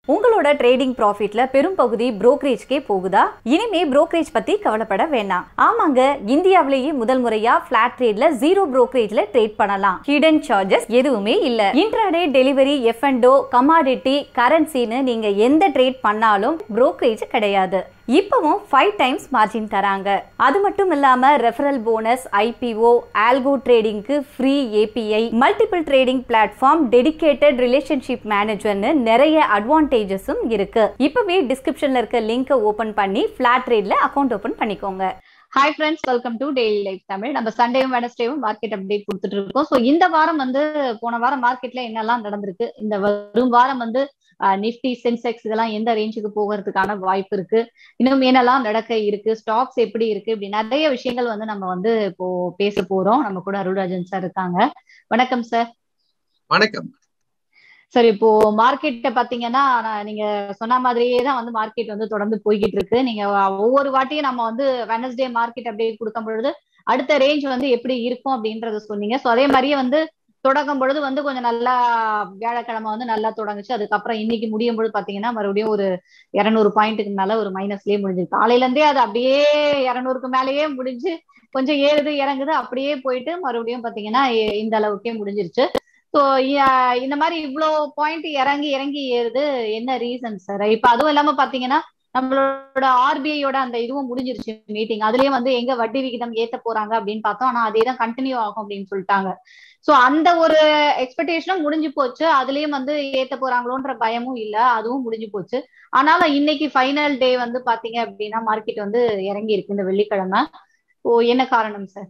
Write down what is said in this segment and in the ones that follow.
உங்களோட ட்ரேடிங் ப்ராஃபிட்ல பெரும் பகுதி புரோக்கரேஜ்க்கே போகுதா இனிமே புரோக்கரேஜ் பத்தி கவலைப்பட வேண்டாம் ஆமாங்க இந்தியாவிலேயே முதல் முறையா பிளாட் ட்ரேட்ல ஜீரோ புரோக்கரேஜ்ல ட்ரேட் பண்ணலாம் ஹிடன் சார்ஜஸ் எதுவுமே இல்ல intraday delivery F and O commodity கரன்சின்னு நீங்க எந்த ட்ரேட் பண்ணாலும் புரோக்கரேஜ் கிடையாது இப்பவும் ஃபைவ் டைம்ஸ் மார்ஜின் தராங்க அது மட்டும் இல்லாம ரெஃபரல் போனஸ் ஐபிஓ ஆல்கோ ட்ரேடிங்க்கு free API multiple trading platform dedicated relationship மேனேஜர்னு நிறைய அட்வான்டேஜஸும் இருக்கு இப்பவே டிஸ்கிரிப்ஷன்ல இருக்க லிங்கை ஓபன் பண்ணி ஃபிளாட் ட்ரேட்ல அக்கௌண்ட் ஓபன் பண்ணிக்கோங்க hi friends welcome to daily life Tamil நம்ம சண்டேவும் வெனஸ்டேவும் மார்க்கெட் அப்டேட் கொடுத்துட்டு இருக்கோம் ஸோ இந்த வாரம் வந்து போன வாரம் மார்க்கெட்ல என்னெல்லாம் நடந்திருக்கு இந்த வரும் வாரம் வந்து நிஃப்டி சென்செக்ஸ் இதெல்லாம் எந்த ரேஞ்சுக்கு போகிறதுக்கான வாய்ப்பு இருக்கு இன்னும் என்னெல்லாம் நடக்க இருக்கு ஸ்டாக்ஸ் எப்படி இருக்கு இப்படி நிறைய விஷயங்கள் வந்து நம்ம வந்து இப்போ பேச போறோம் நம்ம கூட அருள்ராஜன் சார் இருக்காங்க வணக்கம் சார் வணக்கம் சார் இப்போ மார்க்கெட்ட பாத்தீங்கன்னா நீங்க சொன்ன மாதிரியே தான் வந்து மார்க்கெட் வந்து தொடர்ந்து போய்கிட்டு இருக்கு நீங்க ஒவ்வொரு வாட்டியும் நம்ம வந்து வெனஸ்டே மார்க்கெட் அப்படியே கொடுக்கும் பொழுது அடுத்த ரேஞ்ச் வந்து எப்படி இருக்கும் அப்படின்றத சொன்னீங்க ஸோ அதே மாதிரியே வந்து தொடங்கும் பொழுது வந்து கொஞ்சம் நல்லா வியாழக்கிழமை வந்து நல்லா தொடங்குச்சு அதுக்கப்புறம் இன்னைக்கு முடியும் பொழுது பாத்தீங்கன்னா மறுபடியும் ஒரு இரநூறு பாயிண்ட்டுக்கு மேல ஒரு மைனஸ்லயே முடிஞ்சு காலையில இருந்தே அது அப்படியே இரநூறுக்கு மேலேயே முடிஞ்சு கொஞ்சம் ஏறுது இறங்குது அப்படியே போயிட்டு மறுபடியும் பாத்தீங்கன்னா இந்த அளவுக்கே முடிஞ்சிருச்சு ஸோ இந்த மாதிரி இவ்வளோ பாயிண்ட் இறங்கி இறங்கி ஏறுது என்ன ரீசன் சார் இப்போ அதுவும் இல்லாம பாத்தீங்கன்னா நம்மளோட ஆர்பிஐயோட அந்த இதுவும் முடிஞ்சிருச்சு மீட்டிங் அதுலயே வந்து எங்க வட்டி விகிதம் ஏத்த போறாங்க அப்படின்னு பார்த்தோம் ஆனா அதே தான் கண்டினியூ ஆகும் அப்படின்னு சொல்லிட்டாங்க சோ அந்த ஒரு எக்ஸ்பெக்டேஷனும் முடிஞ்சு போச்சு அதுலயும் வந்து ஏத்த போறாங்களோன்ற பயமும் இல்ல அதுவும் முடிஞ்சு போச்சு ஆனாலும் இன்னைக்கு ஃபைனல் டே வந்து பாத்தீங்க அப்படின்னா மார்க்கெட் வந்து இறங்கி இருக்கு இந்த வெள்ளிக்கிழமை ஓ என்ன காரணம் சார்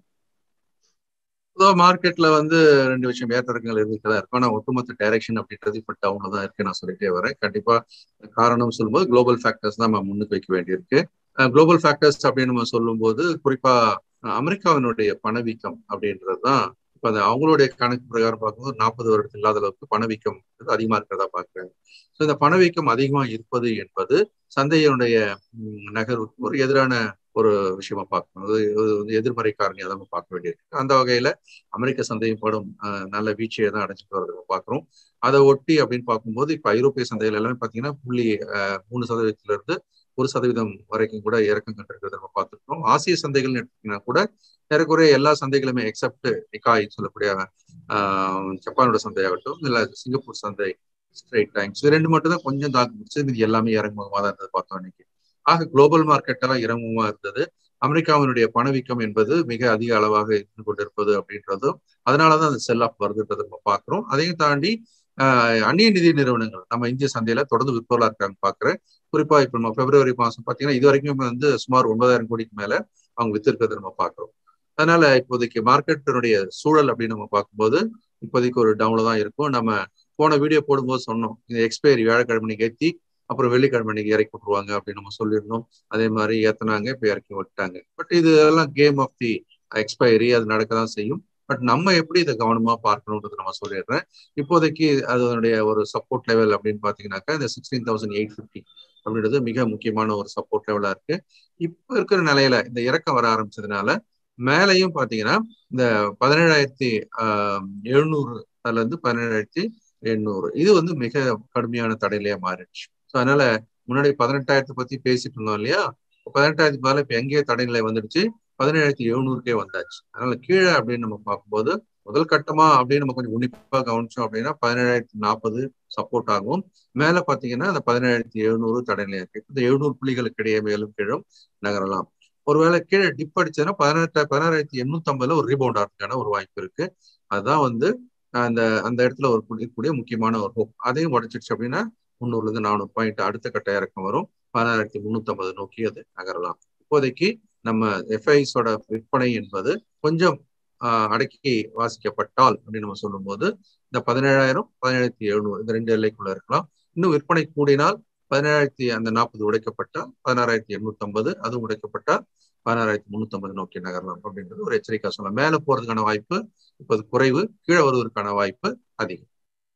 பொதுவாக மார்க்கெட்ல வந்து ரெண்டு விஷயம் ஏற்றங்கள் இருந்துட்டு இருக்கும் ஆனால் ஒட்டுமொத்த டைரக்ஷன் அப்படின்றது இப்போ டவுன்ல தான் இருக்கு நான் சொல்லிட்டே வரேன் கண்டிப்பா காரணம் சொல்லும்போது குளோபல் ஃபேக்டர்ஸ் தான் நம்ம முன்னுக்கு வைக்க வேண்டியிருக்கு குளோபல் ஃபேக்டர்ஸ் அப்படின்னு நம்ம சொல்லும்போது குறிப்பா அமெரிக்காவினுடைய பணவீக்கம் அப்படின்றது தான் இப்போ அந்த அவங்களுடைய கணக்கு பிரகாரம் பார்க்கும்போது நாற்பது வருடத்தில் இல்லாத அளவுக்கு பணவீக்கம் அதிகமா இருக்கிறதா பார்க்குறாங்க ஸோ இந்த பணவீக்கம் அதிகமாக இருப்பது என்பது சந்தையினுடைய நகர்வுக்கு ஒரு எதிரான ஒரு விஷயமா பார்க்கணும் அது வந்து எதிர்மறை காரணியாக தான் பார்க்க வேண்டியிருக்கு அந்த வகையில அமெரிக்க சந்தையும் படும் நல்ல வீழ்ச்சியை தான் அடைச்சிட்டு வரது பார்க்குறோம் அதை ஒட்டி அப்படின்னு பார்க்கும்போது இப்போ ஐரோப்பிய சந்தைகள் எல்லாமே பார்த்தீங்கன்னா புள்ளி மூணு சதவீதத்துல இருந்து ஒரு சதவீதம் வரைக்கும் கூட இறக்கம் கண்டிருக்கிறத நம்ம பார்த்துருக்கோம் ஆசிய சந்தைகள்னு எடுத்தீங்கன்னா கூட ஏறக்குறைய எல்லா சந்தைகளுமே எக்ஸப்ட் நிக்காய் சொல்லக்கூடிய ஜப்பானோட சந்தையாகட்டும் இல்லை சிங்கப்பூர் சந்தை ஸ்ட்ரைட் டைம்ஸ் இது ரெண்டு மட்டும் தான் கொஞ்சம் தாக்கு முடிச்சு இது எல்லாமே இறங்குமுகமாக தான் இருந்தது பார்த்தோம் இன்னைக்கு ஆக குளோபல் மார்க்கெட் எல்லாம் இறங்குமா இருந்தது அமெரிக்காவினுடைய பணவீக்கம் என்பது மிக அதிக அளவாக இருந்து கொண்டிருப்பது அப்படின்றதும் அதனாலதான் அந்த செல் ஆஃப் வருதுன்றதை நம்ம பார்க்கிறோம் அதையும் தாண்டி அந்நிய நிதி நிறுவனங்கள் நம்ம இந்திய சந்தையில தொடர்ந்து விற்பவர்களா இருக்காங்க பாக்குறேன் குறிப்பா இப்ப நம்ம பிப்ரவரி மாசம் பாத்தீங்கன்னா இது வரைக்கும் வந்து சுமார் ஒன்பதாயிரம் கோடிக்கு மேல அவங்க வித்திருக்கிறத நம்ம பாக்குறோம் அதனால இப்போதைக்கு மார்க்கெட்டினுடைய சூழல் அப்படின்னு நம்ம பார்க்கும்போது இப்போதைக்கு ஒரு டவுன்ல தான் இருக்கும் நம்ம போன வீடியோ போடும்போது சொன்னோம் இந்த எக்ஸ்பைரி வியாழக்கிழமை ஏற்றி அப்புறம் வெள்ளிக்கிழமை இன்னைக்கு இறக்கி விட்டுருவாங்க அப்படின்னு நம்ம சொல்லியிருந்தோம் அதே மாதிரி ஏத்தினாங்க இப்போ இறக்கி விட்டாங்க பட் இது எல்லாம் கேம் ஆஃப் தி எக்ஸ்பைரி அது நடக்க தான் செய்யும் பட் நம்ம எப்படி இதை கவனமா பார்க்கணுன்றது நம்ம சொல்லிடுறேன் இப்போதைக்கு அதனுடைய ஒரு சப்போர்ட் லெவல் அப்படின்னு பாத்தீங்கன்னாக்கா இந்த சிக்ஸ்டீன் தௌசண்ட் எயிட் ஃபிஃப்டி அப்படின்றது மிக முக்கியமான ஒரு சப்போர்ட் லெவலா இருக்கு இப்போ இருக்கிற நிலையில இந்த இறக்கம் வர ஆரம்பிச்சதுனால மேலையும் பாத்தீங்கன்னா இந்த பதினேழாயிரத்தி எழுநூறு அதுல இருந்து பதினேழாயிரத்தி எண்ணூறு இது வந்து மிக கடுமையான தடையிலேயே மாறிடுச்சு ஸோ அதனால முன்னாடி பதினெட்டாயிரத்தை பத்தி பேசிட்டு இருந்தோம் இல்லையா பதினெட்டாயிரத்துக்கு மேல இப்ப எங்கேயே தடைநிலை வந்துடுச்சு பதினேழாயிரத்தி எழுநூறுக்கே வந்தாச்சு அதனால கீழே அப்படின்னு நம்ம பார்க்கும்போது முதல் கட்டமா அப்படின்னு நம்ம கொஞ்சம் உன்னிப்பா கவனிச்சோம் அப்படின்னா பதினேழாயிரத்தி நாற்பது சப்போர்ட் ஆகும் மேல பாத்தீங்கன்னா அந்த பதினேழாயிரத்தி எழுநூறு தடைநிலை இருக்கு இந்த எழுநூறு புள்ளிகளுக்கு இடையே மேலும் கீழும் நகரலாம் ஒருவேளை கீழே டிப் அடிச்சதுன்னா பதினெட்டு பதினாறாயிரத்தி எண்ணூத்தி ஐம்பதுல ஒரு ரீபவுண்ட் ஆகிறதுக்கான ஒரு வாய்ப்பு இருக்கு அதுதான் வந்து அந்த அந்த இடத்துல ஒரு இருக்கக்கூடிய முக்கியமான ஒரு ஹோப் அதையும் உடைச்சிடுச்சு அப்படின்னா முந்நூறுல இருந்து நானூறு பாயிண்ட் அடுத்த கட்ட இறக்கம் வரும் பதினாயிரத்தி முன்னூத்தி ஐம்பது நோக்கி அது நகரலாம் இப்போதைக்கு நம்ம எஃப்ஐஸோட விற்பனை என்பது கொஞ்சம் அடக்கி வாசிக்கப்பட்டால் அப்படின்னு நம்ம சொல்லும்போது இந்த பதினேழாயிரம் பதினேழாயிரத்தி எழுநூறு இந்த ரெண்டு எல்லைக்குள்ள இருக்கலாம் இன்னும் விற்பனை கூடினால் பதினேழாயிரத்தி அந்த நாற்பது உடைக்கப்பட்டால் பதினாறாயிரத்தி எண்ணூத்தி ஐம்பது அதுவும் உடைக்கப்பட்டால் பதினாறாயிரத்தி முன்னூத்தி ஐம்பது நோக்கி நகரலாம் அப்படின்றது ஒரு எச்சரிக்கை சொல்லலாம் மேல போறதுக்கான வாய்ப்பு இப்போது குறைவு கீழே வருவதற்கான வாய்ப்பு அதிகம்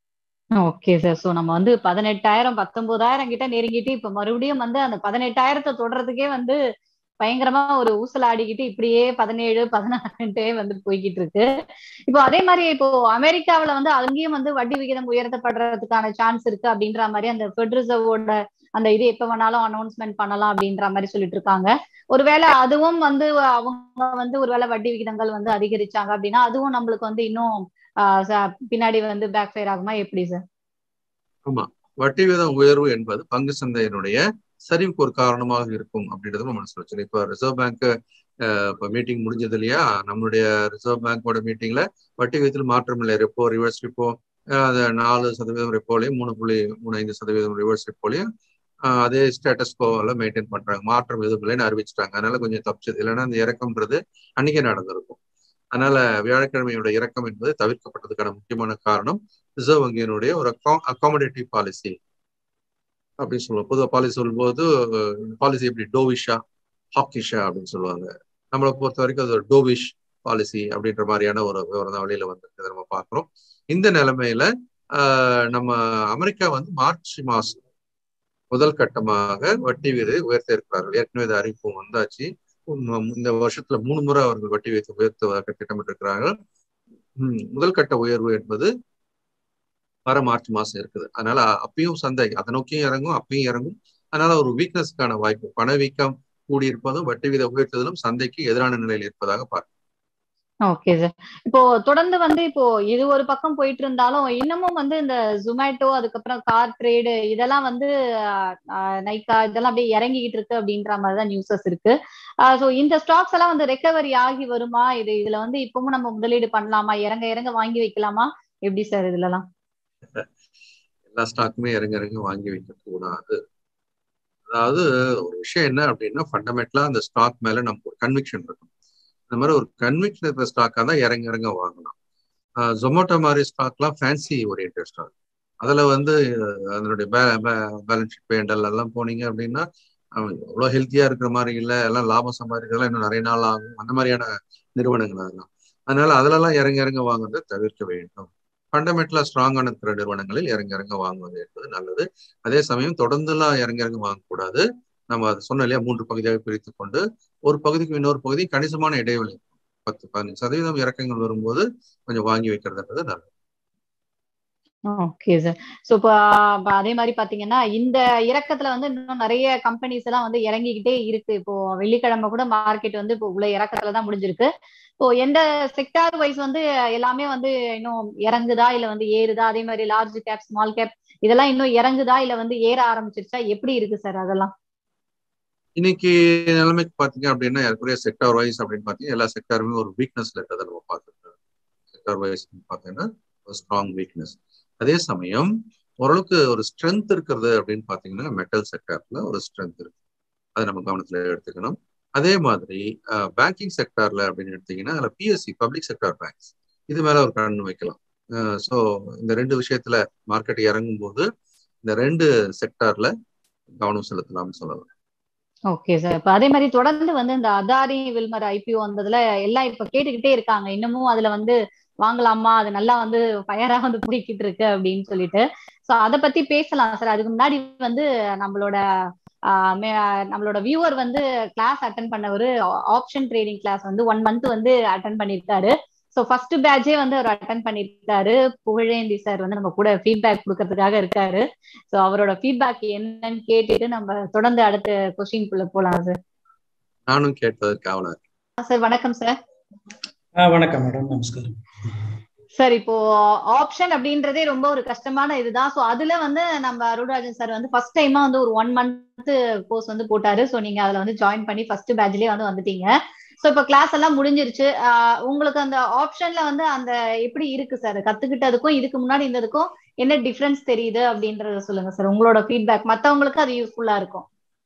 ஓகே சார் ஸோ நம்ம வந்து பதினெட்டாயிரம் பத்தொன்பதாயிரம் கிட்ட நெருங்கிட்டு இப்ப மறுபடியும் வந்து அந்த பதினெட்டாயிரத்தை தொடர்றதுக்கே வந்து பயங்கரமா ஒரு ஊசலாடிக்கிட்டு இப்படியே பதினேழு பதினாறுன்ட்டே வந்து போய்கிட்டு இருக்கு இப்போ அதே மாதிரி இப்போ அமெரிக்காவுல வந்து அங்கேயும் வந்து வட்டி விகிதம் உயர்த்தப்படுறதுக்கான சான்ஸ் இருக்கு அப்படின்ற மாதிரி அந்த ஃபெட் ரிசர்வோட அந்த இது எப்ப வேணாலும் அனௌன்ஸ்மெண்ட் பண்ணலாம் அப்படின்ற மாதிரி சொல்லிட்டு இருக்காங்க ஒருவேளை அதுவும் வந்து அவங்க வந்து ஒருவேளை வட்டி விகிதங்கள் வந்து அதிகரிச்சாங்க அப்படின்னா அதுவும் நம்மளுக்கு வந்து இன்னும் பின்னாடி வந்து பேக் ஃபயர் ஆகுமா எப்படி சார் ஆமா வட்டி வீதம் உயர்வு என்பது பங்கு சந்தையினுடைய சரிவுக்கு ஒரு காரணமாக இருக்கும் அப்படின்றத நம்ம சொல்லி இப்போ ரிசர்வ் பேங்க் இப்போ மீட்டிங் முடிஞ்சது இல்லையா நம்மளுடைய ரிசர்வ் பேங்கோட மீட்டிங்ல வட்டி விகிதத்தில் மாற்றம் இல்லை ரெப்போ ரிவர்ஸ் ரிப்போ அது நாலு சதவீதம் ரெப்போலையும் மூணு புள்ளி மூணு ஐந்து சதவீதம் ரிவர்ஸ் ரெப்போலையும் அதே ஸ்டேட்டஸ் கோவில் மெயின்டைன் பண்றாங்க மாற்றம் எதுவும் இல்லைன்னு அறிவிச்சிட்டாங்க அதனால கொஞ்சம் தப்பிச்சது இல்லைன்னா அந்த இறக்கம்ன்றது அன்னைக்கே நடந்திருக்கும் அதனால வியாழக்கிழமையோட இறக்கம் என்பது தவிர்க்கப்பட்டதுக்கான முக்கியமான காரணம் ரிசர்வ் வங்கியினுடைய ஒரு அகாமடேட்டிவ் பாலிசி அப்படின்னு சொல்லுவோம் பொதுவாக பாலிசி சொல்லும்போது பாலிசி எப்படி டோவிஷா ஹாக்கிஷா அப்படின்னு சொல்லுவாங்க நம்மளை பொறுத்த வரைக்கும் அது ஒரு டோவிஷ் பாலிசி அப்படின்ற மாதிரியான ஒரு விவரம் தான் வெளியில வந்திருக்கிறத நம்ம பார்க்குறோம் இந்த நிலைமையில நம்ம அமெரிக்கா வந்து மார்ச் மாசம் முதல் கட்டமாக வட்டி வீதை உயர்த்த இருக்கிறார்கள் ஏற்கனவே இது அறிவிப்பும் வந்தாச்சு இந்த வருஷத்துல மூணு முறை அவர்கள் வட்டி வீதத்தை உயர்த்துவதற்கு திட்டமிட்டிருக்கிறார்கள் முதல் கட்ட உயர்வு என்பது வர மார்ச் மாசம் இருக்குது அதனால அப்பயும் சந்தை அதை நோக்கியும் இறங்கும் அப்பயும் இறங்கும் அதனால ஒரு வீக்னஸ்க்கான வாய்ப்பு பணவீக்கம் கூடியிருப்பதும் வட்டி வீத உயர்த்துதலும் சந்தைக்கு எதிரான நிலையில் இருப்பதாக பார்க்க ஓகே சார் இப்போ தொடர்ந்து வந்து இப்போ இது ஒரு பக்கம் போயிட்டு இருந்தாலும் இன்னமும் வந்து இந்த ஜொமேட்டோ அதுக்கப்புறம் கார் ட்ரேடு இதெல்லாம் வந்து நைக்கா இதெல்லாம் அப்படியே இறங்கிக்கிட்டு இருக்கு அப்படின்ற மாதிரி தான் நியூஸஸ் இருக்கு ஸோ இந்த ஸ்டாக்ஸ் எல்லாம் வந்து ரெக்கவரி ஆகி வருமா இது இதுல வந்து இப்பவும் நம்ம முதலீடு பண்ணலாமா இறங்க இறங்க வாங்கி வைக்கலாமா எப்படி சார் இதுலலாம் எல்லா ஸ்டாக்குமே இறங்க இறங்க வாங்கி வைக்க கூடாது அதாவது ஒரு விஷயம் என்ன அப்படின்னா ஃபண்டமெண்டலா அந்த ஸ்டாக் மேல நமக்கு ஒரு கன்விக்ஷன் இருக்கும் இந்த மாதிரி ஒரு கன்விக்ஷன் இருக்கிற ஸ்டாக்காக தான் இறங்க இறங்க வாங்கலாம் ஜொமேட்டோ மாதிரி ஸ்டாக்லாம் ஃபேன்சி ஓரியன்ட் ஸ்டாக் அதில் வந்து அதனுடைய பேலன்ஸ் ஷீட் பேண்டல் எல்லாம் போனீங்க அப்படின்னா எவ்வளோ ஹெல்த்தியாக இருக்கிற மாதிரி இல்லை எல்லாம் லாபம் சம்பாதிக்கிறதுலாம் இன்னும் நிறைய நாள் ஆகும் அந்த மாதிரியான நிறுவனங்கள் அதெல்லாம் அதனால அதிலெல்லாம் இறங்க இறங்க வாங்குறதை தவிர்க்க வேண்டும் ஃபண்டமெண்டலா ஸ்ட்ராங்கான இருக்கிற நிறுவனங்களில் இறங்க இறங்க வாங்குவது என்பது நல்லது அதே சமயம் தொடர்ந்துலாம் இறங்க இறங்க வாங்கக்கூடாது நம்ம அதை சொன்ன இல்லையா மூன்று பகுதியாக பிரித்து கொண்டு ஒரு பகுதிக்கு இன்னொரு பகுதி கணிசமான இடைவெளி பத்து பதினஞ்சு சதவீதம் இறக்கங்கள் வரும்போது கொஞ்சம் வாங்கி வைக்கிறதுன்றது நல்லது ஓகே சார் ஸோ இப்போ அதே மாதிரி பாத்தீங்கன்னா இந்த இறக்கத்துல வந்து இன்னும் நிறைய கம்பெனிஸ் எல்லாம் வந்து இறங்கிக்கிட்டே இருக்கு இப்போ வெள்ளிக்கிழமை கூட மார்க்கெட் வந்து இப்போ உள்ள இறக்கத்துல தான் முடிஞ்சிருக்கு இப்போ எந்த செக்டார் வைஸ் வந்து எல்லாமே வந்து இன்னும் இறங்குதா இல்ல வந்து ஏறுதா அதே மாதிரி லார்ஜ் கேப் ஸ்மால் கேப் இதெல்லாம் இன்னும் இறங்குதா இல்ல வந்து ஏற ஆரம்பிச்சிருச்சா எப்படி இருக்கு சார் அதெல்லாம் இன்னைக்கு நிலைமைக்கு பாத்தீங்க அப்படின்னா ஏற்கனவே செக்டார் வைஸ் அப்படின்னு பாத்தீங்கன்னா எல்லா செக்டாருமே ஒரு வீக்னஸ்ல இருக்கிறத நம்ம பார்த்துருக்கோம் செக்டார் வைஸ் பாத்தீங்கன்னா ஒரு ஸ்ட்ராங் வீக்னஸ் அதே சமயம் ஓரளவுக்கு ஒரு ஸ்ட்ரென்த் இருக்கிறது அப்படின்னு பாத்தீங்கன்னா மெட்டல் செக்டார்ல ஒரு ஸ்ட்ரென்த் இருக்கு அதை நம்ம கவனத்துல எடுத்துக்கணும் அதே மாதிரி பேங்கிங் செக்டார்ல அப்படின்னு எடுத்தீங்கன்னா அதில் பிஎஸ்சி பப்ளிக் செக்டார் பேங்க்ஸ் இது மேல ஒரு கண் வைக்கலாம் ஸோ இந்த ரெண்டு விஷயத்துல மார்க்கெட் இறங்கும் போது இந்த ரெண்டு செக்டார்ல கவனம் செலுத்தலாம்னு சொல்லலாம் ஓகே சார் இப்ப அதே மாதிரி தொடர்ந்து வந்து இந்த அதாரி வில்மர் ஐபிஓ வந்ததுல எல்லாம் இப்ப கேட்டுக்கிட்டே இருக்காங்க இன்னமும் அதுல வந்து வாங்கலாமா அது நல்லா வந்து ஃபயரா வந்து பிடிக்கிட்டு இருக்கு அப்படின்னு சொல்லிட்டு சோ அதை பத்தி பேசலாம் சார் அதுக்கு முன்னாடி வந்து நம்மளோட நம்மளோட வியூவர் வந்து கிளாஸ் அட்டன் பண்ணவர் ஆப்ஷன் ட்ரேடிங் கிளாஸ் வந்து ஒன் மந்த் வந்து அட்டன் பண்ணிருக்காரு ஸோ ஃபர்ஸ்ட் பேட்சே வந்து அவர் அட்டன் பண்ணிருக்காரு புகழேந்தி சார் வந்து நம்ம கூட ஃபீட்பேக் கொடுக்கறதுக்காக இருக்காரு ஸோ அவரோட ஃபீட்பேக் என்னன்னு கேட்டுட்டு நம்ம தொடர்ந்து அடுத்த கொஸ்டின்குள்ள போலாம் சார் நானும் கேட்டதற்கு ஆவலா சார் வணக்கம் சார் வணக்கம் மேடம் நமஸ்காரம் சார் இப்போ ஆப்ஷன் அப்படின்றதே ரொம்ப ஒரு கஷ்டமான இதுதான் ஸோ அதுல வந்து நம்ம அருள்ராஜன் சார் வந்து ஃபர்ஸ்ட் டைமா வந்து ஒரு ஒன் மந்த் கோர்ஸ் வந்து போட்டாரு ஸோ நீங்க அதுல வந்து ஜாயின் பண்ணி ஃபர்ஸ்ட் பேட்ச்லயே வந்து வந்துட்டீங்க ஸோ இப்போ கிளாஸ் எல்லாம் முடிஞ்சிருச்சு உங்களுக்கு அந்த ஆப்ஷன்ல வந்து அந்த எப்படி இருக்கு சார் கத்துக்கிட்டதுக்கும் இதுக்கு முன்னாடி இருந்ததுக்கும் என்ன டிஃபரன்ஸ் தெரியுது அப்படின்றத சொல்லுங்க சார் உங்களோட ஃபீட்பேக் மற்றவங்களுக்கு அது யூஸ்ஃபுல்லா இருக்கும்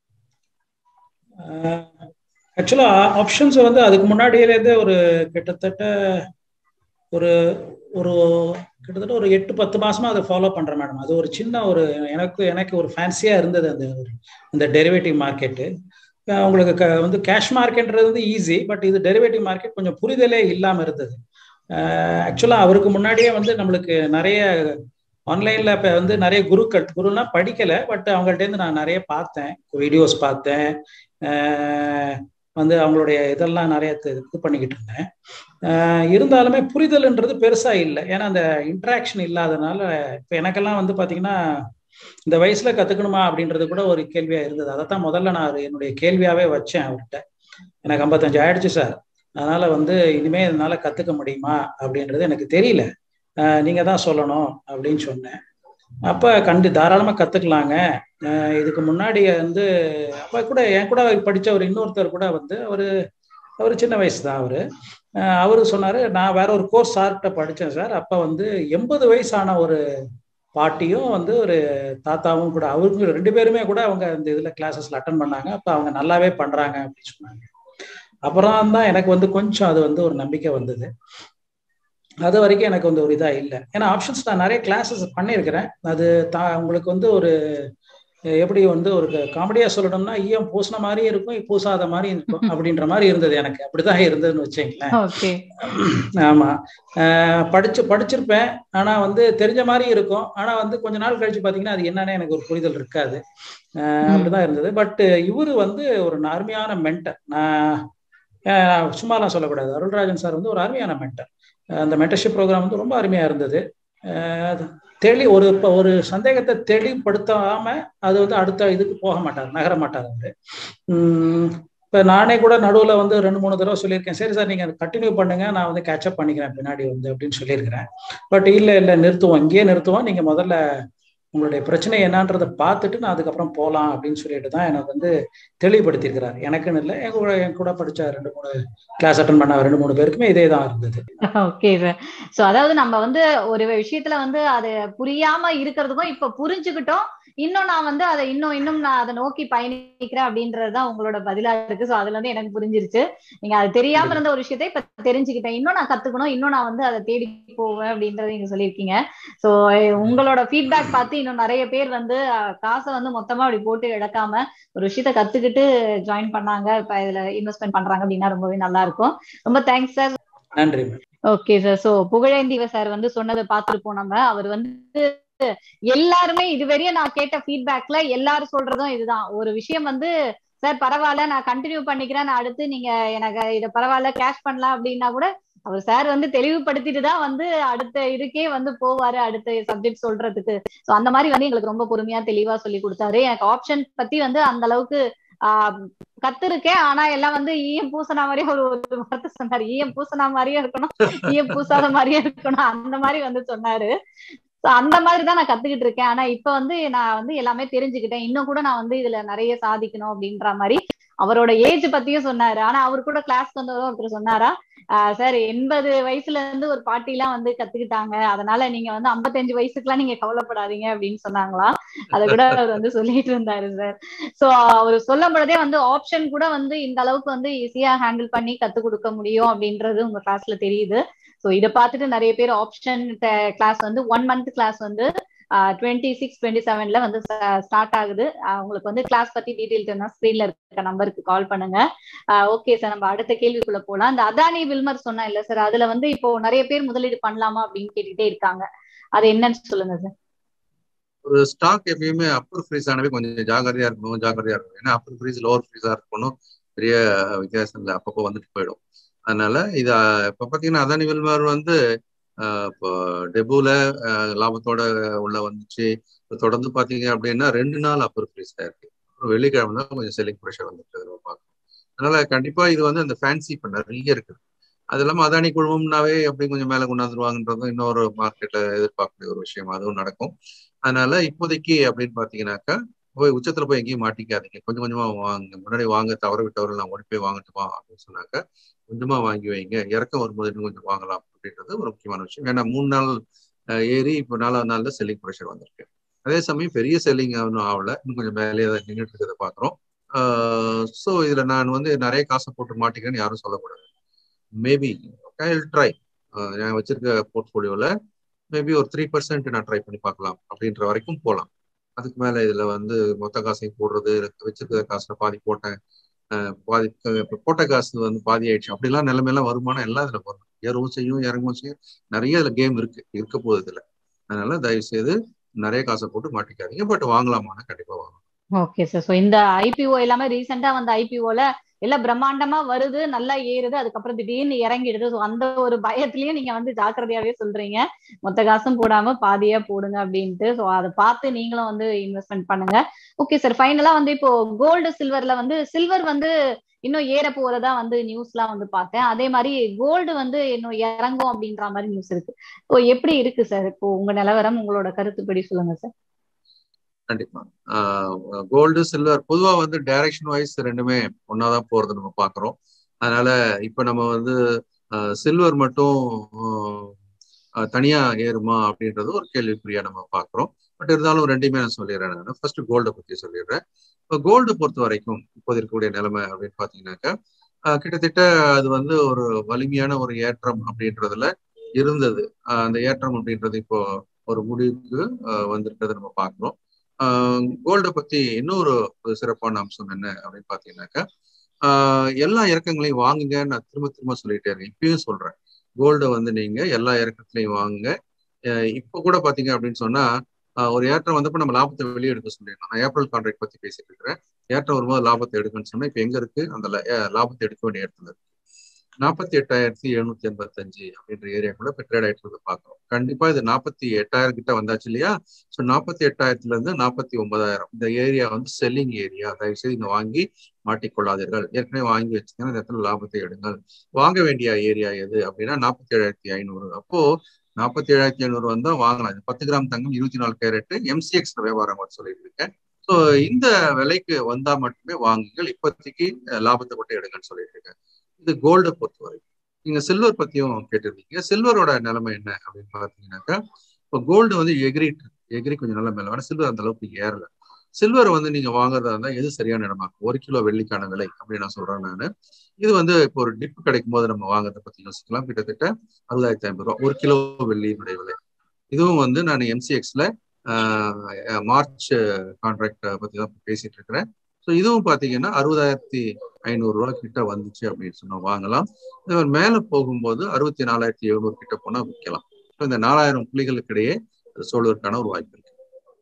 ஆக்சுவலா ஆப்ஷன்ஸ் வந்து அதுக்கு முன்னாடியிலேருந்தே ஒரு கிட்டத்தட்ட ஒரு ஒரு கிட்டத்தட்ட ஒரு எட்டு பத்து மாசமா அதை ஃபாலோ பண்றேன் மேடம் அது ஒரு சின்ன ஒரு எனக்கு எனக்கு ஒரு ஃபேன்சியா இருந்தது அந்த அந்த டெரிவேட்டிவ் மார்க்கெட்டு உங்களுக்கு க வந்து கேஷ் மார்க்கெட்ன்றது வந்து ஈஸி பட் இது டெரிவேட்டிவ் மார்க்கெட் கொஞ்சம் புரிதலே இல்லாமல் இருந்தது ஆக்சுவலாக அவருக்கு முன்னாடியே வந்து நம்மளுக்கு நிறைய ஆன்லைனில் இப்போ வந்து நிறைய குருக்கள் குருனா படிக்கலை பட் அவங்கள்ட்டேருந்து நான் நிறைய பார்த்தேன் வீடியோஸ் பார்த்தேன் வந்து அவங்களுடைய இதெல்லாம் நிறைய இது பண்ணிக்கிட்டு இருந்தேன் இருந்தாலுமே புரிதல்ன்றது பெருசா இல்லை ஏன்னா அந்த இன்ட்ராக்ஷன் இல்லாதனால இப்போ எனக்கெல்லாம் வந்து பாத்தீங்கன்னா இந்த வயசுல கத்துக்கணுமா அப்படின்றது கூட ஒரு கேள்வியா இருந்தது அதை தான் முதல்ல நான் என்னுடைய கேள்வியாவே வச்சேன் அவர்கிட்ட எனக்கு ஐம்பத்தஞ்சு ஆயிடுச்சு சார் அதனால வந்து இனிமே என்னால கத்துக்க முடியுமா அப்படின்றது எனக்கு தெரியல நீங்க தான் சொல்லணும் அப்படின்னு சொன்னேன் அப்ப கண்டு தாராளமா கத்துக்கலாங்க இதுக்கு முன்னாடி வந்து அப்ப கூட என் கூட படிச்ச ஒரு இன்னொருத்தர் கூட வந்து அவரு அவர் சின்ன வயசு தான் அவரு அவரு சொன்னாரு நான் வேற ஒரு கோர்ஸ் சார்கிட்ட படித்தேன் சார் அப்ப வந்து எண்பது வயசான ஒரு பாட்டியும் வந்து ஒரு தாத்தாவும் கூட அவருக்கு ரெண்டு பேருமே கூட அவங்க இந்த இதுல கிளாஸஸ்ல அட்டன் பண்ணாங்க அப்ப அவங்க நல்லாவே பண்றாங்க அப்படின்னு சொன்னாங்க அப்புறம் தான் எனக்கு வந்து கொஞ்சம் அது வந்து ஒரு நம்பிக்கை வந்தது அது வரைக்கும் எனக்கு வந்து ஒரு இதா இல்லை ஏன்னா ஆப்ஷன்ஸ் நான் நிறைய கிளாஸஸ் பண்ணியிருக்கிறேன் அது தா உங்களுக்கு வந்து ஒரு எப்படி வந்து ஒரு காமெடியா சொல்லணும்னா ஈயம் பூசின மாதிரியும் இருக்கும் பூசாத மாதிரி இருக்கும் அப்படின்ற மாதிரி இருந்தது எனக்கு அப்படிதான் இருந்ததுன்னு வச்சுங்களேன் ஆமா படிச்சு படிச்சிருப்பேன் ஆனா வந்து தெரிஞ்ச மாதிரி இருக்கும் ஆனா வந்து கொஞ்ச நாள் கழிச்சு பாத்தீங்கன்னா அது என்னன்னு எனக்கு ஒரு புரிதல் இருக்காது அப்படிதான் இருந்தது பட் இவரு வந்து ஒரு அருமையான மென்டர் நான் சும்மாலாம் சொல்லக்கூடாது அருள்ராஜன் சார் வந்து ஒரு அருமையான மென்டர் அந்த மென்டர்ஷிப் ப்ரோக்ராம் வந்து ரொம்ப அருமையா இருந்தது தெளி ஒரு இப்போ ஒரு சந்தேகத்தை தெளிவுபடுத்தாம அது வந்து அடுத்த இதுக்கு போக மாட்டார் நகர மாட்டார் அவரு இப்போ நானே கூட நடுவில் வந்து ரெண்டு மூணு தடவை சொல்லியிருக்கேன் சரி சார் நீங்கள் கண்டினியூ பண்ணுங்க நான் வந்து கேட்சப் பண்ணிக்கிறேன் பின்னாடி வந்து அப்படின்னு சொல்லியிருக்கிறேன் பட் இல்லை இல்லை நிறுத்துவோம் இங்கேயே நிறுத்துவோம் நீங்கள் முதல்ல உங்களுடைய பிரச்சனை என்னன்றதை பார்த்துட்டு நான் அதுக்கப்புறம் போகலாம் அப்படின்னு சொல்லிட்டு தான் எனக்கு வந்து தெளிவுபடுத்தியிருக்கிறார் எனக்குன்னு இல்லை என் கூட என் கூட படிச்ச ரெண்டு மூணு கிளாஸ் அட்டன் பண்ண ரெண்டு மூணு பேருக்குமே இதே தான் இருந்தது ஓகே சார் ஸோ அதாவது நம்ம வந்து ஒரு விஷயத்துல வந்து அது புரியாம இருக்கிறதுக்கும் இப்ப புரிஞ்சுக்கிட்டோம் இன்னும் நான் வந்து அதை இன்னும் இன்னும் நான் அதை நோக்கி பயணிக்கிறேன் அப்படின்றதுதான் உங்களோட பதிலா இருக்கு ஸோ அதுல இருந்து எனக்கு புரிஞ்சிருச்சு நீங்க அது தெரியாம இருந்த ஒரு விஷயத்தை இப்ப தெரிஞ்சுக்கிட்டேன் இன்னும் நான் கத்துக்கணும் இன்னும் நான் வந்து அதை தேடி போவேன் அப்படின்றத நீங்க சொல்லியிருக்கீங்க ஸோ உங்களோட ஃபீட்பேக் பார்த்து இன்னும் நிறைய பேர் வந்து காசை வந்து மொத்தமா அப்படி போட்டு இழக்காம ஒரு விஷயத்த கத்துக்கிட்டு ஜாயின் பண்ணாங்க இப்ப இதுல இன்வெஸ்ட்மெண்ட் பண்றாங்க அப்படின்னா ரொம்பவே நல்லா இருக்கும் ரொம்ப தேங்க்ஸ் சார் நன்றி ஓகே சார் சோ புகழேந்திவ சார் வந்து சொன்னதை பார்த்துருப்போம் நம்ம அவர் வந்து எல்லாருமே இதுவரையும் நான் கேட்ட ஃபீட்பேக்ல எல்லாரும் சொல்றதும் இதுதான் ஒரு விஷயம் வந்து சார் பரவாயில்ல நான் கண்டினியூ பண்ணிக்கிறேன் நான் அடுத்து நீங்க எனக்கு இத பரவாயில்ல கேஷ் பண்ணலாம் அப்படின்னா கூட அவர் சார் வந்து தெளிவுபடுத்திட்டு தான் வந்து அடுத்த இதுக்கே வந்து போவாரு அடுத்த சப்ஜெக்ட் சொல்றதுக்கு சோ அந்த மாதிரி வந்து எங்களுக்கு ரொம்ப பொறுமையா தெளிவா சொல்லி கொடுத்தாரு எனக்கு ஆப்ஷன் பத்தி வந்து அந்த அளவுக்கு ஆஹ் கத்துருக்கேன் ஆனா எல்லாம் வந்து ஈயம் பூசனா மாதிரியே ஒரு ஒரு வார்த்தை சொன்னாரு ஈயம் பூசனா மாதிரியும் இருக்கணும் ஈயம் பூசாத மாதிரியும் இருக்கணும் அந்த மாதிரி வந்து சொன்னாரு அந்த மாதிரி தான் நான் கத்துக்கிட்டு இருக்கேன் ஆனா இப்ப வந்து நான் வந்து எல்லாமே தெரிஞ்சுக்கிட்டேன் இன்னும் கூட நான் வந்து இதுல நிறைய சாதிக்கணும் அப்படின்ற மாதிரி அவரோட ஏஜ் பத்தியும் சொன்னாரு ஆனா அவர் கூட கிளாஸ்க்கு வந்தவரும் ஒருத்தர் சொன்னாரா சார் எண்பது வயசுல இருந்து ஒரு பாட்டி எல்லாம் வந்து கத்துக்கிட்டாங்க அதனால நீங்க வந்து ஐம்பத்தஞ்சு வயசுக்குலாம் நீங்க கவலைப்படாதீங்க அப்படின்னு சொன்னாங்களா அதை கூட அவர் வந்து சொல்லிட்டு இருந்தாரு சார் சோ அவர் சொல்லும் பொழுதே வந்து ஆப்ஷன் கூட வந்து இந்த அளவுக்கு வந்து ஈஸியா ஹேண்டில் பண்ணி கத்து கொடுக்க முடியும் அப்படின்றது உங்க கிளாஸ்ல தெரியுது ஸோ இதை பார்த்துட்டு நிறைய பேர் ஆப்ஷன் கிளாஸ் வந்து ஒன் மந்த் கிளாஸ் வந்து டுவெண்ட்டி சிக்ஸ் டுவெண்ட்டி செவன்ல வந்து ஸ்டார்ட் ஆகுது உங்களுக்கு வந்து கிளாஸ் பத்தி டீடைல் வேணா ஸ்கிரீன்ல இருக்க நம்பருக்கு கால் பண்ணுங்க ஓகே சார் நம்ம அடுத்த கேள்விக்குள்ள போலாம் இந்த அதானி வில்மர் சொன்னா இல்ல சார் அதுல வந்து இப்போ நிறைய பேர் முதலீடு பண்ணலாமா அப்படின்னு கேட்டுட்டே இருக்காங்க அது என்னன்னு சொல்லுங்க சார் ஒரு ஸ்டாக் எப்பயுமே அப்பர் ஃப்ரீஸ் ஆனவே கொஞ்சம் ஜாகிரதையா இருக்கணும் ஜாகிரதையா இருக்கணும் ஏன்னா அப்பர் ஃப்ரீஸ் லோவர் ஃப்ரீஸா இருக்கணும் பெரிய வித்தியாசம் இல்லை அப்பப்போ வந்துட்டு போயிடும் அதனால இது இப்ப பாத்தீங்கன்னா அதானி வில்மர் வந்து இப்போ டெபுல லாபத்தோட உள்ள வந்துச்சு தொடர்ந்து பாத்தீங்க அப்படின்னா ரெண்டு நாள் அப்பர் ஃப்ரீஸ் இருக்கு வெள்ளிக்கிழமை தான் கொஞ்சம் செல்லிங் ப்ரெஷர் வந்துட்டு பார்க்கணும் அதனால கண்டிப்பா இது வந்து அந்த ஃபேன்சி இப்ப நிறைய இருக்குது அது இல்லாம அதானி குழுமம்னாவே எப்படி கொஞ்சம் மேல கொண்டாந்துருவாங்கன்றதும் இன்னொரு மார்க்கெட்ல எதிர்பார்க்கக்கூடிய ஒரு விஷயம் அதுவும் நடக்கும் அதனால இப்போதைக்கு அப்படின்னு பாத்தீங்கன்னாக்கா போய் உச்சத்துல போய் எங்கேயும் மாட்டிக்காதீங்க கொஞ்சம் கொஞ்சமா வாங்க முன்னாடி வாங்க தவற விட்டவர்கள் நான் ஓடி போய் வாங்கட்டுமா அப்படின்னு சொன்னாக்க கொஞ்சமா வாங்கி வைங்க இறக்கம் வரும்போது இன்னும் கொஞ்சம் வாங்கலாம் அப்படின்றது ஒரு முக்கியமான விஷயம் ஏன்னா மூணு நாள் ஏறி இப்போ நாலாவது நாள்ல செல்லிங் ப்ரெஷர் வந்திருக்கு அதே சமயம் பெரிய செல்லிங் ஒன்றும் ஆகல இன்னும் கொஞ்சம் மேலே நின்றுட்டு இருக்கிறத பாக்குறோம் ஸோ இதுல நான் வந்து நிறைய காசை போட்டு மாட்டிக்கிறேன்னு யாரும் சொல்லக்கூடாது மேபி ட்ரை நான் வச்சிருக்க போர்ட்ஃபோலியோல மேபி ஒரு த்ரீ பர்சன்ட் நான் ட்ரை பண்ணி பார்க்கலாம் அப்படின்ற வரைக்கும் போகலாம் அதுக்கு மேல இதுல வந்து மொத்த காசையும் போடுறது வச்சிருக்கிற காசுல பாதி போட்டேன் பாதி போட்ட காசு வந்து பாதி ஆயிடுச்சு அப்படிலாம் நிலைமையெல்லாம் வருமானம் எல்லாம் இதுல வரும் ஏறவும் செய்யும் இறங்கவும் செய்யும் நிறைய இதுல கேம் இருக்கு இருக்க போகுது இதுல அதனால தயவு செய்து நிறைய காசை போட்டு மாட்டிக்காதீங்க பட் வாங்கலாமான்னு கண்டிப்பா வாங்கலாம் ஓகே சார் ஸோ இந்த ஐபிஓ எல்லாமே ரீசெண்டா வந்த ஐபிஓல எல்லாம் பிரம்மாண்டமா வருது நல்லா ஏறுது அதுக்கப்புறம் திடீர்னு இறங்கிடுது ஸோ அந்த ஒரு பயத்திலயும் நீங்க வந்து ஜாக்கிரதையாவே சொல்றீங்க மொத்த காசும் போடாம பாதியா போடுங்க அப்படின்ட்டு ஸோ அதை பார்த்து நீங்களும் வந்து இன்வெஸ்ட்மெண்ட் பண்ணுங்க ஓகே சார் ஃபைனலா வந்து இப்போ கோல்டு சில்வர்ல வந்து சில்வர் வந்து இன்னும் ஏற போறதா வந்து நியூஸ்லாம் வந்து பார்த்தேன் அதே மாதிரி கோல்டு வந்து இன்னும் இறங்கும் அப்படின்ற மாதிரி நியூஸ் இருக்கு இப்போ எப்படி இருக்கு சார் இப்போ உங்க நிலவரம் உங்களோட கருத்துப்படி சொல்லுங்க சார் கண்டிப்பா கோல்டு சில்வர் பொதுவா வந்து டைரக்ஷன் வைஸ் ரெண்டுமே ஒன்னாதான் போறது நம்ம பாக்குறோம் அதனால இப்ப நம்ம வந்து சில்வர் மட்டும் தனியா ஏறுமா அப்படின்றது ஒரு கேள்விக்குறியா நம்ம பாக்குறோம் பட் இருந்தாலும் ரெண்டுமே நான் சொல்லிடுறேன் நான் ஃபர்ஸ்ட் கோல்டை பத்தி சொல்லிடுறேன் இப்போ கோல்டு பொறுத்த வரைக்கும் இப்போது இருக்கக்கூடிய நிலைமை அப்படின்னு பாத்தீங்கன்னாக்கா கிட்டத்தட்ட அது வந்து ஒரு வலிமையான ஒரு ஏற்றம் அப்படின்றதுல இருந்தது அந்த ஏற்றம் அப்படின்றது இப்போ ஒரு முடிவுக்கு வந்திருக்கிறத நம்ம பார்க்குறோம் கோல்டை பத்தி இன்னொரு சிறப்பான அம்சம் என்ன அப்படின்னு பாத்தீங்கன்னாக்கா எல்லா இறக்கங்களையும் வாங்குங்க நான் திரும்ப திரும்ப சொல்லிட்டே இருக்கேன் இப்பயும் சொல்றேன் கோல்டை வந்து நீங்க எல்லா இறக்கத்துலையும் வாங்குங்க இப்போ கூட பாத்தீங்க அப்படின்னு சொன்னா ஒரு ஏற்றம் வந்தப்ப நம்ம லாபத்தை வெளியே எடுக்க சொல்லிடணும் நான் ஏப்ரல் கான்ட்ராக்ட் பத்தி பேசிட்டு இருக்கிறேன் ஏற்றம் வரும்போது லாபத்தை எடுக்கணும்னு சொன்னா இப்ப எங்க இருக்கு அந்த லாபத்தை எடுக்க வேண்டிய இடத்துல இருக்கு நாற்பத்தி எட்டாயிரத்தி எழுநூத்தி எண்பத்தஞ்சு அப்படின்ற ஏரியா கூட இப்போ ட்ரேட் ஆயிட்டு இருக்க பாக்குறோம் கண்டிப்பா இது நாற்பத்தி எட்டாயிரம் கிட்ட வந்தாச்சு இல்லையா ஸோ நாற்பத்தி எட்டாயிரத்துல இருந்து நாற்பத்தி ஒன்பதாயிரம் இந்த ஏரியா வந்து செல்லிங் ஏரியா தயவுசெய்து இங்க வாங்கி மாட்டிக்கொள்ளாதீர்கள் ஏற்கனவே வாங்கி வச்சுங்கன்னா இந்த இடத்துல லாபத்தை எடுங்கள் வாங்க வேண்டிய ஏரியா எது அப்படின்னா நாற்பத்தி ஏழாயிரத்தி ஐநூறு அப்போ நாற்பத்தி ஏழாயிரத்தி ஐநூறு வந்தா வாங்கலாம் இது பத்து கிராம் தங்கம் இருபத்தி நாலு கேரட் எம்சிஎக்ஸ் வியாபாரம் சொல்லிட்டு இருக்கேன் ஸோ இந்த விலைக்கு வந்தா மட்டுமே வாங்குங்கள் இப்போதைக்கு லாபத்தை மட்டும் எடுங்கன்னு சொல்லிட்டு இருக்கேன் இது கோல்டை பொறுத்த வரைக்கும் நீங்க சில்வர் பத்தியும் கேட்டிருந்தீங்க சில்வரோட நிலைமை என்ன அப்படின்னு பாத்தீங்கன்னாக்கா இப்போ கோல்டு வந்து எகிரிட்டு எகிரி கொஞ்சம் நல்ல மேல வேணா சில்வர் அந்த அளவுக்கு ஏறல சில்வர் வந்து நீங்க வாங்குறதா இருந்தா எது சரியான இடமா ஒரு கிலோ வெள்ளிக்கான விலை அப்படின்னு நான் சொல்றேன் நான் இது வந்து இப்போ ஒரு டிப் கிடைக்கும் போது நம்ம வாங்குறத பத்தி யோசிக்கலாம் கிட்டத்தட்ட அறுபதாயிரத்தி ஐம்பது ரூபா ஒரு கிலோ வெள்ளியினுடைய விலை இதுவும் வந்து நான் எம்சிஎக்ஸ்ல மார்ச் கான்ட்ராக்ட் பத்தி தான் பேசிட்டு இருக்கிறேன் ஸோ இதுவும் பார்த்தீங்கன்னா அறுபதாயிரத்தி ஐநூறு ரூபா கிட்ட வந்துச்சு அப்படின்னு சொன்னா வாங்கலாம் இது மேலே போகும்போது அறுபத்தி நாலாயிரத்தி எழுநூறு கிட்ட போனா விற்கலாம் ஸோ இந்த நாலாயிரம் புள்ளிகளுக்கு இடையே சொல்வதற்கான ஒரு வாய்ப்பு இருக்கு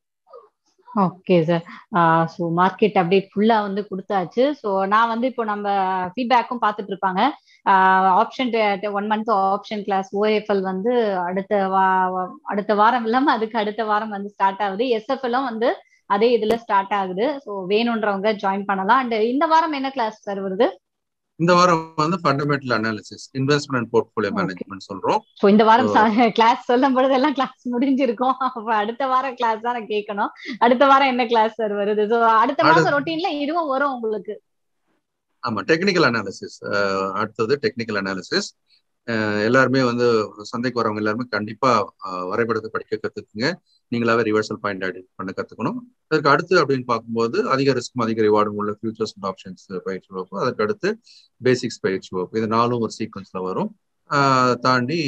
okay sir so market update ஃபுல்லா வந்து கொடுத்தாச்சு ஸோ நான் வந்து இப்போ நம்ம ஃபீட்பேக்கும் பார்த்துட்டு இருப்பாங்க option one month option class OFL வந்து அடுத்த வா அடுத்த வாரம் இல்லாம அதுக்கு அடுத்த வாரம் வந்து ஸ்டார்ட் ஆகுது எஸ்எஃப்எல்லும் வந்து அதே இதுல ஸ்டார்ட் ஆகுது ஸோ வேணுன்றவங்க ஜாயின் பண்ணலாம் அண்ட் இந்த வாரம் என்ன கிளாஸ் சார் வருது இந்த வாரம் வந்து fundamental analysis investment portfolio management சொல்றோம் ஸோ இந்த வாரம் கிளாஸ் சொல்லும் பொழுது எல்லாம் கிளாஸ் முடிஞ்சிருக்கும் அப்ப அடுத்த வாரம் கிளாஸ் தான் நான் கேட்கணும் அடுத்த வாரம் என்ன கிளாஸ் சார் வருது ஸோ அடுத்த மாசம் ரொட்டீன்ல இதுவும் வரும் உங்களுக்கு ஆமா டெக்னிக்கல் அனாலிசிஸ் அடுத்தது டெக்னிக்கல் அனாலிசிஸ் எல்லாருமே வந்து சந்தைக்கு வரவங்க எல்லாருமே கண்டிப்பா வரைபடத்தை படிக்க கத்துக்குங்க நீங்களாவே ரிவர்சல் பாயிண்ட் ஐடென்டி பண்ண கத்துக்கணும் அதற்கு அடுத்து அப்படின்னு பார்க்கும்போது அதிக ரிஸ்க்கும் அதிக ரிவார்டும் உள்ள ஃபியூச்சர்ஸ் அண்ட் ஆப்ஷன்ஸ் பயிற்சி வகுப்பு அதற்கு அடுத்து பேசிக்ஸ் பயிற்சி வகுப்பு இது நாலும் ஒரு சீக்வன்ஸ்ல வரும் தாண்டி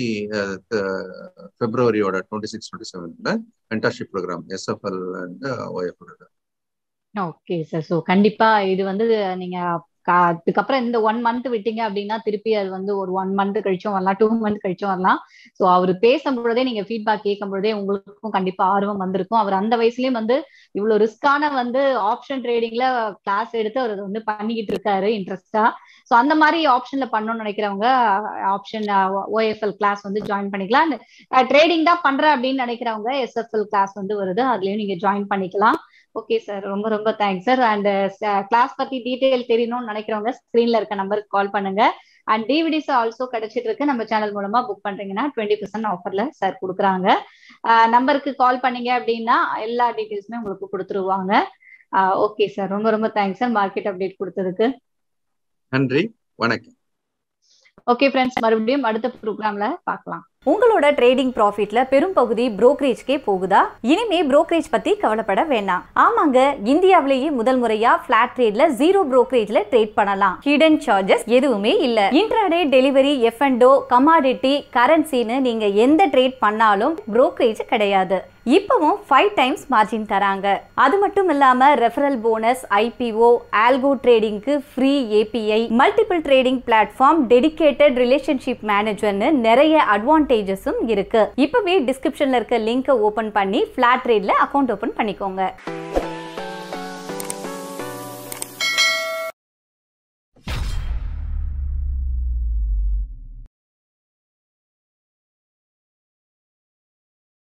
பிப்ரவரியோட டுவெண்ட்டி சிக்ஸ் டுவெண்ட்டி செவன்ல mentorship programme SFL and OFL okay sir so கண்டிப்பா இது வந்து நீங்க அதுக்கப்புறம் இந்த ஒன் மந்த் விட்டீங்க அப்படின்னா திருப்பி அது வந்து ஒரு ஒன் மந்த் கழிச்சும் வரலாம் டூ மந்த் கழிச்சும் வரலாம் ஸோ அவர் பேசும் பொழுதே நீங்க ஃபீட்பேக் கேட்கும் பொழுதே உங்களுக்கும் கண்டிப்பா ஆர்வம் வந்திருக்கும் அவர் அந்த வயசுலயும் வந்து இவ்வளவு ரிஸ்கான வந்து ஆப்ஷன் ட்ரேடிங்ல கிளாஸ் எடுத்து அவர் வந்து பண்ணிக்கிட்டு இருக்காரு இன்ட்ரெஸ்டா ஸோ அந்த மாதிரி ஆப்ஷன்ல பண்ணணும்னு நினைக்கிறவங்க ஆப்ஷன் ஓஎஃப்எல் கிளாஸ் வந்து ஜாயின் பண்ணிக்கலாம் ட்ரேடிங் தான் பண்றேன் அப்படின்னு நினைக்கிறவங்க எஸ்எஃப்எல் கிளாஸ் வந்து வருது அதுலயும் நீங்க ஜாயின் பண்ணிக்கலாம் ஓகே சார் ரொம்ப ரொம்ப தேங்க்ஸ் சார் அண்ட் கிளாஸ் பத்தி டீடைல் தெரியணும்னு நினைக்கிறவங்க ஸ்கிரீன்ல இருக்க நம்பருக்கு கால் பண்ணுங்க அண்ட் டிவிடிஸ் ஆல்சோ கிடைச்சிட்டு இருக்கு நம்ம சேனல் மூலமா புக் பண்றீங்கன்னா டுவெண்ட்டி பர்சன்ட் ஆஃபர்ல சார் கொடுக்குறாங்க நம்பருக்கு கால் பண்ணீங்க அப்படின்னா எல்லா டீட்டெயில்ஸுமே உங்களுக்கு கொடுத்துருவாங்க ஓகே சார் ரொம்ப ரொம்ப தேங்க்ஸ் சார் மார்க்கெட் அப்டேட் கொடுத்ததுக்கு நன்றி வணக்கம் ஓகே ஃப்ரெண்ட்ஸ் மறுபடியும் அடுத்த ப்ரோக்ராம்ல பார்க்கலாம் உங்களோட ட்ரேடிங் ப்ராஃபிட்ல பெரும் பகுதி புரோக்கரேஜ்க்கே போகுதா இனிமே புரோக்கரேஜ் பத்தி கவலைப்பட வேண்டாம் ஆமாங்க இந்தியாவிலேயே முதல் முறையா பிளாட் ட்ரேட்ல ஜீரோ புரோக்கரேஜ்ல ட்ரேட் பண்ணலாம் ஹிடன் சார்ஜஸ் எதுவுமே இல்ல intraday delivery F and O commodity கரன்சின்னு நீங்க எந்த ட்ரேட் பண்ணாலும் புரோக்கரேஜ் கிடையாது இப்பவும் ஃபைவ் டைம்ஸ் மார்ஜின் தராங்க அது மட்டும் இல்லாம ரெஃபரல் போனஸ் ஐபிஓ ஆல்கோ ட்ரேடிங்க்கு free API multiple trading platform dedicated relationship மேனேஜர்னு நிறைய அட்வான்டேஜஸும் இருக்கு இப்பவே டிஸ்கிரிப்ஷன்ல இருக்க லிங்கை ஓபன் பண்ணி ஃபிளாட் ட்ரேட்ல அக்கௌண்ட் ஓபன் பண்ணிக்கோங்க